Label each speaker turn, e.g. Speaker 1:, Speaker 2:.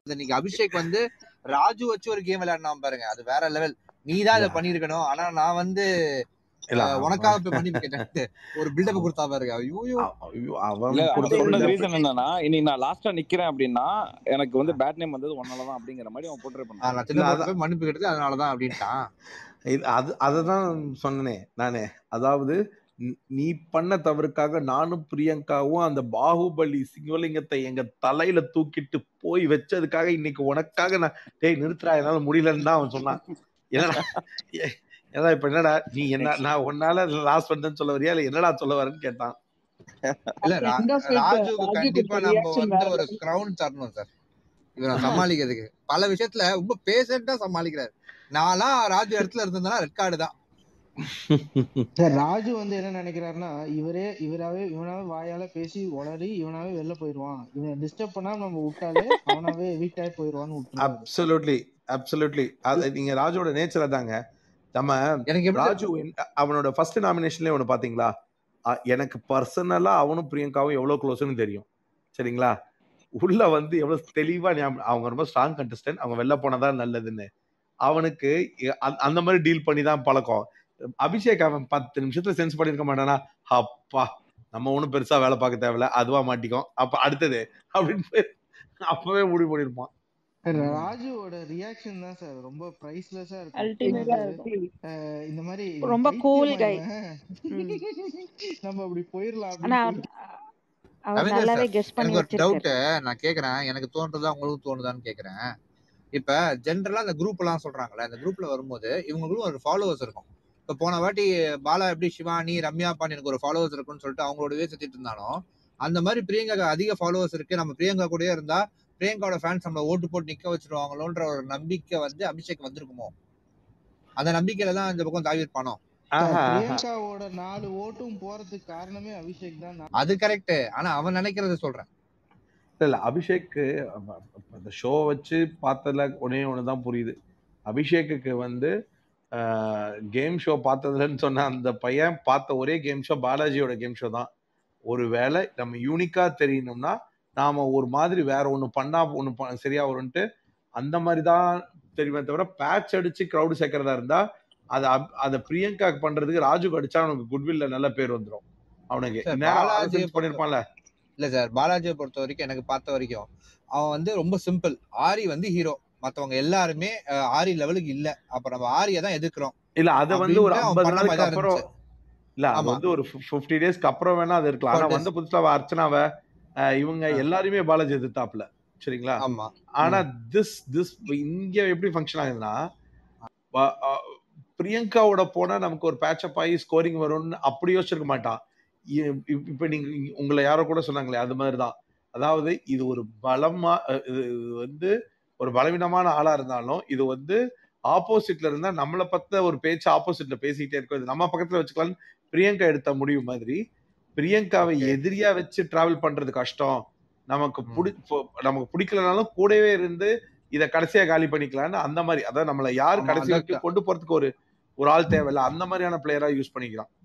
Speaker 1: இன்னைக்கு அபிஷேக் வந்து ராஜு வச்சு ஒரு கேம் விளையாடினா பாருங்க அது வேற லெவல் நீ தான் இதை பண்ணிருக்கணும் ஆனா நான் வந்து
Speaker 2: இல்ல
Speaker 1: அஹ், உனக்காக போய் பண்ணி கேட்டேன் ஒரு பில்டப் கொடுத்தா பாருங்க ஐயோ
Speaker 2: அவ- ஐயோ, அவன்
Speaker 3: இல்ல
Speaker 2: கூட
Speaker 3: அது சொன்னது
Speaker 2: சொல்றது
Speaker 3: ரீசன் என்னன்னா இன்னைக்கு நான் லாஸ்டா நிக்கிறேன் அப்படின்னா எனக்கு வந்து பேட் நேம் வந்தது ஒன்னாலதான் அப்படிங்கிற மாதிரி அவன் போட்டு
Speaker 1: ஆஹ்,
Speaker 3: பண்ணான்
Speaker 1: நான் சின்ன போட்டு போய் மன்னிப்பு கேட்டது அதனாலதான் அப்படின்ட்டான்
Speaker 2: இது அது அததான் சொன்னனே நானே அதாவது நீ- நீ பண்ண தவறுக்காக நானும் பிரியங்காவும் அந்த பாகுபலி சிவலிங்கத்தை எங்க தலையில தூக்கிட்டு போய் வச்சதுக்காக இன்னைக்கு உனக்காக நான் டேய் நிறுத்துறா என்னால முடியலன்னு தான் அவன் சொன்னான் என்னடா ஏ- ஏன்னா இப்ப என்னடா நீ என்ன நான் உன்னால லாஸ் பண்ணேன்னு சொல்ல வரியா இல்ல என்னடா சொல்ல வரேன்னு கேட்டான்
Speaker 1: இல்ல ரா-
Speaker 4: இந்த side
Speaker 1: ராஜுக்கு
Speaker 4: ராஜு
Speaker 1: கண்டிப்பா
Speaker 4: கொடுத்த
Speaker 1: நம்ம
Speaker 4: reaction
Speaker 1: வந்து
Speaker 4: வேற
Speaker 1: ஒரு கிரவுண்ட் தரணும் சார் இவரை சமாளிக்கிறதுக்கு பல விஷயத்துல ரொம்ப பேசண்டா சமாளிக்கிறாரு நான்லாம் ராஜு இடத்துல இருந்ததுன்னா ரெட் கார்டு தான்
Speaker 4: சார் ராஜு வந்து என்ன நினைக்கிறாருன்னா இவரே இவராவே இவனாவே வாயால பேசி உளறி இவனாவே வெளில போயிடுவான் இவனை டிஸ்டர்ப் பண்ணாம நம்ம விட்டாலே அவனாவே வீக் ஆகி போயிடுவான்னு விட்டுருவாரு
Speaker 2: அப்சல்யூட்லி அப்சல்யூட்லி அது நீங்க ராஜுவோட நேச்சர் அதாங்க நம்ம
Speaker 1: எனக்கு எப்படி
Speaker 2: ராஜு என்ன- அவனோட ஃபர்ஸ்ட் நாமினேஷன்லயே ஒன்று பாத்தீங்களா அ- எனக்கு பர்சனலா அவனும் பிரியங்காவும் எவ்வளவு க்ளோஸ்னு தெரியும் சரிங்களா உள்ள வந்து எவ்வளவு தெளிவா ஞாபகம் அவங்க ரொம்ப ஸ்ட்ராங் கண்டஸ்டன்ட் அவங்க வெளில போனதா நல்லதுன்னு அவனுக்கு எ- அந்த- அந்த மாதிரி டீல் பண்ணி தான் பழக்கம் அபிஷேக் அவன் பத்து நிமிஷத்துல சென்ஸ் பண்ணிருக்க மாட்டானா அப்பா நம்ம ஒண்ணும் பெருசா வேலை பார்க்க தேவையில்ல அதுவா மாட்டிக்கும் அப்ப அடுத்தது அப்படின்னு போய் அப்பவே முடிவு பண்ணிருப்பான்
Speaker 4: ராஜுவோட ரியாக்ஷன் தான் சார் ரொம்ப பிரைஸ்லெஸ்ஸா இருக்கும்
Speaker 5: அல்டிமேட்டா
Speaker 4: அதாவது,
Speaker 5: இருக்கும்
Speaker 4: அஹ் இந்த மாதிரி
Speaker 5: ரொம்ப
Speaker 4: பைத்தியமா
Speaker 5: கூல் கை
Speaker 4: இவன். நம்ம அப்படி போயிடலாம்
Speaker 5: ஆனா
Speaker 4: அப்படின்னு
Speaker 5: அவர் அவர்
Speaker 1: ரவீந்தர்
Speaker 5: நல்லாவே
Speaker 1: சார்
Speaker 5: கெஸ் பண்ணி
Speaker 1: எனக்கு ஒரு
Speaker 5: வச்சிருக்காரு
Speaker 1: டவுட் நான் கேக்குறேன் எனக்கு தோன்றதா உங்களுக்கு தோணுதான்னு கேக்குறேன் இப்ப ஜென்ரலா அந்த குரூப் எல்லாம் சொல்றாங்கல்ல அந்த குரூப்ல வரும்போது இவங்களுக்கும் ஒரு ஃபாலோவர்ஸ் இருக்கும் இப்ப போன வாட்டி பாலா எப்படி சிவானி ரம்யா பாண்டி எனக்கு ஒரு ஃபாலோவர்ஸ் இருக்குன்னு சொல்லிட்டு அவங்களோடவே சுத்திட்டு இருந்தாலும் அந்த மாதிரி பிரியங்காக்கு அதிக ஃபாலோவர்ஸ் இருக்கு நம்ம பிரியங்கா கூடயே இருந்தா பிரியங்காவோட ஃபேன்ஸ் நம்மள ஓட்டு போட்டு நிக்க வச்சிருவாங்களோன்ற ஒரு நம்பிக்கை வந்து அபிஷேக் வந்திருக்குமோ அந்த நம்பிக்கையில தான் இந்த பக்கம் தாவி இருப்பானோ
Speaker 4: சார்,
Speaker 2: ஆஹா, ஆஹா.
Speaker 4: பிரியங்காவோட நாலு ஓட்டும் போறதுக்கு காரணமே அபிஷேக் தான் நான்
Speaker 1: அது கரெக்ட் ஆனா அவன் நினைக்கிறத சொல்றேன்
Speaker 2: இல்ல இல்ல அபிஷேக்கு அப்ப- அப்ப அந்த ஷோ வச்சு பார்த்ததுல ஒன்னே ஒண்ணுதான் புரியுது அபிஷேக்குக்கு வந்து கேம் ஷோ பார்த்ததுலன்னு சொன்ன அந்த பையன் பார்த்த ஒரே கேம் ஷோ பாலாஜியோட கேம் ஷோ தான் ஒருவேளை நம்ம யூனிக்கா தெரியணும்னா நாம ஒரு மாதிரி வேற ஒண்ணு பண்ணா ஒண்ணு ப- சரியா வரும்ட்டு அந்த மாதிரி தான் தெரியுமே தவிர பேட்ச் அடிச்சு க்ரௌடு சேர்க்கறதா இருந்தா அது அப்- அதை பிரியங்காக்கு பண்றதுக்கு ராஜுக்கு அடிச்சா அவனுக்கு குட்வில்ல நல்ல பேர் வந்துடும் அவனுக்கு
Speaker 1: சார்,
Speaker 2: நேரம்
Speaker 1: பாலாஜியை
Speaker 2: sense பண்ணிருப்பான்ல
Speaker 1: இல்ல சார் பாலாஜியை பொறுத்த வரைக்கும் எனக்கு பார்த்த வரைக்கும் அவன் வந்து ரொம்ப சிம்பிள் ஆரி வந்து ஹீரோ மத்தவங்க எல்லாருமே அஹ், ஆரி லெவலுக்கு இல்ல அப்ப நம்ம ஆரியை தான் எதிர்க்கிறோம்
Speaker 2: இல்ல அத வந்து ஒரு
Speaker 1: அப்படின்ட்டு அவன்
Speaker 2: ஐம்பது
Speaker 1: பண்ண
Speaker 2: நாளுக்கு
Speaker 1: மாதிரி தான்
Speaker 2: அப்புறம்
Speaker 1: இருந்துச்சு.
Speaker 2: இல்ல அது
Speaker 1: ஆமா.
Speaker 2: வந்து ஒரு பிப்டி டேஸ்க்கு அப்புறம் வேணா அது இருக்கலாம் ஆனா
Speaker 1: 12
Speaker 2: வந்த புதுசுல அவ அர்ச்சனாவ அஹ், இவங்க
Speaker 1: ஆ.
Speaker 2: எல்லாருமே பாலாஜி எதிர்த்தாப்ல சரிங்களா
Speaker 1: ஆமா
Speaker 2: ஆனா திஸ் திஸ் இங்க எப்படி ஃபங்க்ஷன் ஆகுதுன்னா வ- அஹ், பிரியங்காவோட போனா நமக்கு ஒரு பேட்சப் ஆகி ஸ்கோரிங் வரும்னு அப்படி யோசிச்சிருக்க மாட்டான் இ- இப்- இப்ப நீங்க இங்க- உங்களை யாரோ கூட சொன்னாங்களே அது மாதிரிதான் அதாவது இது ஒரு பலமா அஹ், இது இது வந்து ஒரு பலவீனமான ஆளா இருந்தாலும் இது வந்து ஆப்போசிட்ல இருந்தா நம்மளை பத்த ஒரு பேச்சு ஆப்போசிட்ல பேசிக்கிட்டே இருக்கும் இது நம்ம பக்கத்துல வச்சுக்கலாம்னு பிரியங்கா எடுத்த முடிவு மாதிரி பிரியங்காவை
Speaker 1: Okay.
Speaker 2: எதிரியா வச்சு டிராவல் பண்றது கஷ்டம் நமக்கு
Speaker 1: ம்.
Speaker 2: பிடி இப்போ நமக்கு பிடிக்கலனாலும் கூடவே இருந்து இத கடைசியா காலி பண்ணிக்கலாம்னு அந்த மாதிரி அதாவது நம்மளை யார்
Speaker 1: ஆமா,
Speaker 2: கடைசி
Speaker 1: அதான்
Speaker 2: வரைக்கும் கொண்டு போறதுக்கு ஒரு ஒரு ஆள் தேவையில்ல அந்த மாதிரியான பிளேயரா யூஸ் பண்ணிக்கலாம்